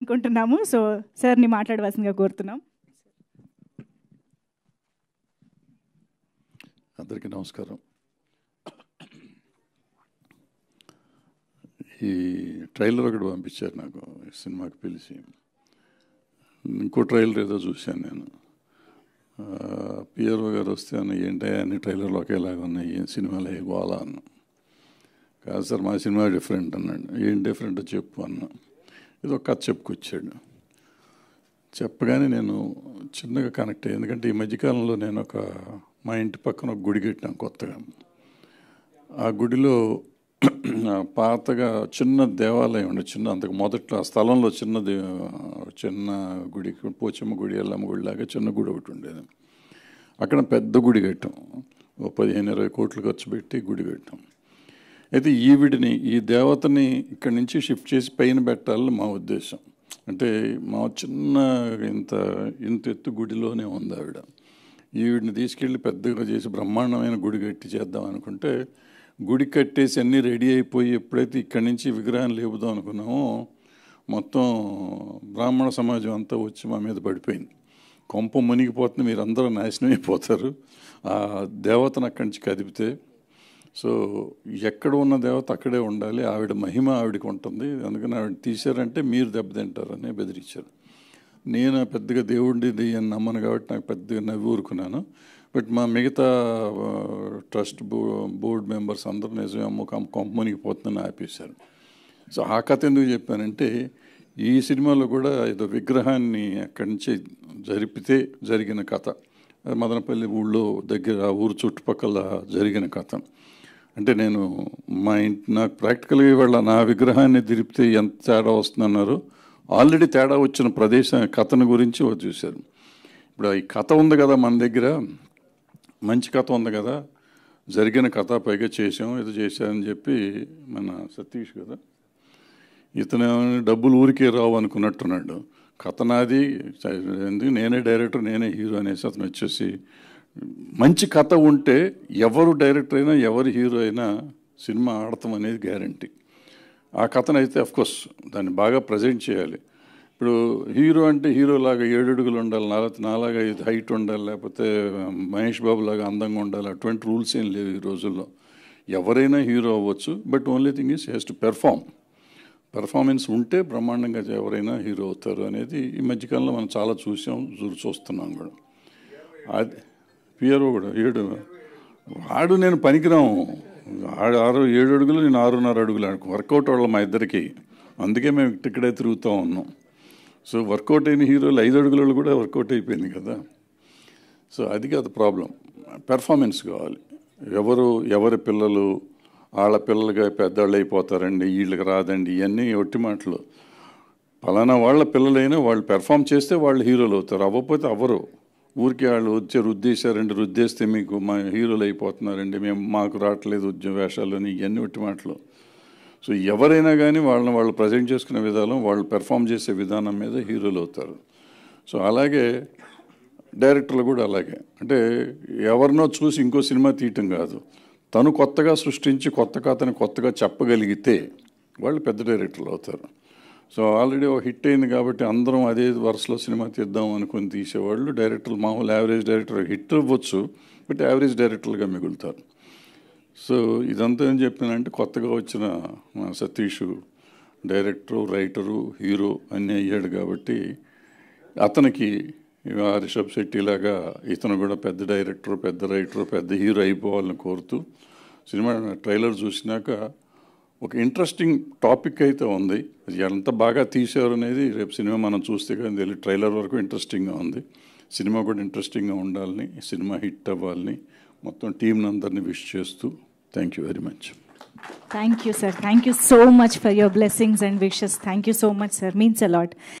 అనుకుంటున్నాము సో సార్ని మాట్లాడవలసిందిగా కోరుతున్నాం అందరికీ నమస్కారం ఈ ట్రైలర్ ఒకటి పంపించారు నాకు ఈ సినిమాకి పిలిచి ఇంకో ట్రైలర్ ఏదో చూశాను నేను పిఆర్ఓ గారు వస్తే అన్న ఏంటి అన్ని ట్రైలర్లు ఒకేలాగా ఉన్నాయి ఏం సినిమాలు ఏ గోలా అన్న కాదు సార్ మా సినిమా డిఫరెంట్ అన్నాడు ఏం డిఫరెంట్ చెప్పు అన్న ఇది ఒక కథ చెప్పుకొచ్చాడు చెప్పగానే నేను చిన్నగా కనెక్ట్ అయ్యాను ఎందుకంటే ఈ మధ్యకాలంలో నేను ఒక మా ఇంటి పక్కన ఒక గుడి కట్టాను కొత్తగా ఆ గుడిలో ఆ పాతగా చిన్న దేవాలయం ఉండే చిన్న అంతకు మొదట్లో ఆ స్థలంలో చిన్న దే చిన్న గుడి పోచమ్మ గుడి ఎల్లమ్మ గుడి లాగా చిన్న గుడి ఒకటి ఉండేది అక్కడ పెద్ద గుడి కట్టాం ఓ పదిహేను ఇరవై కోట్లు ఖర్చు పెట్టి గుడి కట్టాం అయితే ఈవిడిని ఈ దేవతని ఇక్కడి నుంచి షిఫ్ట్ చేసి పైన పెట్టాలని మా ఉద్దేశం అంటే మా చిన్న ఇంత ఇంత ఎత్తు గుడిలోనే ఉంది ఆవిడ ఈవిడిని తీసుకెళ్ళి పెద్దగా చేసి బ్రహ్మాండమైన గుడి కట్టి చేద్దాం అనుకుంటే గుడి కట్టేసి అన్నీ రెడీ అయిపోయి ఎప్పుడైతే ఇక్కడి నుంచి విగ్రహం లేపుదాం అనుకున్నామో మొత్తం బ్రాహ్మణ సమాజం అంతా వచ్చి మా మీద పడిపోయింది కొంప మునిగిపోతుంది మీరు అందరూ నాశనం అయిపోతారు ఆ దేవతను అక్కడి నుంచి కదిపితే సో ఎక్కడ ఉన్న దేవత అక్కడే ఉండాలి ఆవిడ మహిమ ఆవిడకి ఉంటుంది అందుకని ఆవిడ తీశారంటే మీరు దెబ్బతింటారని బెదిరించారు నేను పెద్దగా దేవుడి దెయ్యం నమ్మను కాబట్టి నాకు పెద్దగా నవ్వి ఊరుకున్నాను బట్ మా మిగతా ఆ, ట్రస్ట్ బో బోర్డు మెంబర్స్ అందరూ నిజమే అమ్మ కం- కొంప మునిగిపోతుందని ఆపేశారు సో ఆ కథ ఎందుకు చెప్పానంటే ఈ సినిమాలో కూడా ఏదో విగ్రహాన్ని అక్కడి నుంచి జరిపితే జరిగిన కథ అది మదనపల్లి ఊళ్ళో దగ్గర ఆ ఊరు చుట్టుపక్కల జరిగిన కథ అంటే నేను మా ఇంటి నాకు ప్రాక్టికల్గా ఇవాళ నా విగ్రహాన్ని దిరిపితే ఎంత తేడా వస్తుందన్నారు ఆల్రెడీ తేడా వచ్చిన ప్రదేశం కథను గురించి ఒకటి చూశారు ఇప్పుడు ఈ కథ ఉంది కదా మన దగ్గర మంచి కథ ఉంది కదా జరిగిన కథ పైగా చేసాం ఇది చేశామని చెప్పి మన సతీష్ కదా ఇతను డబ్బులు ఊరికే రావు అనుకున్నట్టున్నాడు కథ నాది ఎందుకు నేనే డైరెక్టర్ నేనే హీరో అనేసి అతను వచ్చేసి మంచి కథ ఉంటే ఎవరు డైరెక్టర్ అయినా ఎవరు హీరో అయినా సినిమా ఆడతాం అనేది గ్యారంటీ ఆ కథను అయితే కోర్స్ దాన్ని బాగా ప్రజెంట్ చేయాలి ఇప్పుడు హీరో అంటే హీరో లాగా ఏడు అడుగులు ఉండాలి నాలా నాలాగా ఇది హైట్ ఉండాలి లేకపోతే మహేష్ బాబు లాగా అందంగా ఉండాలి అటువంటి రూల్స్ ఏం లేవు ఈ రోజుల్లో ఎవరైనా హీరో అవ్వచ్చు but only thing is he's to perform performance ఉంటే బ్రహ్మాండంగా ఎవరైనా హీరో అవుతారు అనేది ఈ మధ్యకాలంలో మనం చాలా చూసాం చూ- చూస్తున్నాం కూడా అది పిఆర్ఓ కూడా ఏడు వాడు నేను పనికిరాము ఆడు ఆరు ఏడు అడుగులు నేను ఆరున్నర అడుగులు వర్కౌట్ వాళ్ళ మా ఇద్దరికి అందుకే మేము ఇక్కడే తిరుగుతూ ఉన్నాం సో వర్కౌట్ అయిన హీరోలు ఐదు అడుగులలో కూడా వర్కౌట్ అయిపోయింది కదా సో అది కాదు ప్రాబ్లం పెర్ఫార్మెన్స్ కావాలి ఎవరు ఎవరి పిల్లలు వాళ్ళ పిల్లలుగా పెద్దవాళ్ళు అయిపోతారండి వీళ్ళకి రాదండి ఇవన్నీ ఒట్టి మాటలు పలానా వాళ్ళ పిల్లలైనా వాళ్ళు పెర్ఫామ్ చేస్తే వాళ్ళు హీరోలు అవుతారు అవ్వకపోతే అవ్వరు ఊరికి వాళ్ళు వచ్చి రుద్దేశారండి రుద్దేస్తే మీకు మా హీరోలు అయిపోతున్నారండి మేము మాకు రావట్లేదు ఉద్యోగ వేషాలు అని ఇవన్నీ ఒట్టి మాటలు సో ఎవరైనా కానీ వాళ్ళని వాళ్ళు ప్రజెంట్ చేసుకునే విధానం వాళ్ళు పెర్ఫామ్ చేసే విధానం మీద హీరోలు అవుతారు సో అలాగే డైరెక్టర్లు కూడా అలాగే అంటే ఎవరినో చూసి ఇంకో సినిమా తీయటం కాదు తను కొత్తగా సృష్టించి కొత్త కథని కొత్తగా చెప్పగలిగితే వాళ్ళు పెద్ద డైరెక్టర్లు అవుతారు సో ఆల్రెడీ ఒక హిట్ అయింది కాబట్టి అందరం అదే వరుసలో సినిమా తీద్దాం అనుకుని తీసేవాళ్ళు డైరెక్టర్లు మామూలు యావరేజ్ డైరెక్టర్ హిట్ అవ్వచ్చు బట్ యావరేజ్ డైరెక్టర్లుగా మిగులుతారు సో ఇదంతా ఏం చెప్పానంటే కొత్తగా వచ్చిన మా సతీష్ డైరెక్టరు రైటరు హీరో అన్నీ అయ్యాడు కాబట్టి అతనికి ఆ రిషబ్ శెట్టి లాగా ఇతను కూడా పెద్ద డైరెక్టర్ పెద్ద రైటర్ పెద్ద హీరో అయిపోవాలని కోరుతూ సినిమా ట్రైలర్ చూసినాక ఒక ఇంట్రెస్టింగ్ టాపిక్ అయితే ఉంది అది ఎంత బాగా తీశారు అనేది రేపు సినిమా మనం చూస్తే కానీ తెలియదు ట్రైలర్ వరకు ఇంట్రెస్టింగ్గా ఉంది సినిమా కూడా ఇంట్రెస్టింగ్గా ఉండాలని సినిమా హిట్ అవ్వాలని మొత్తం టీంని అందరినీ విష్ చేస్తూ thank you very much thank you sir thank you so much for your blessings and wishes thank you so much sir means allot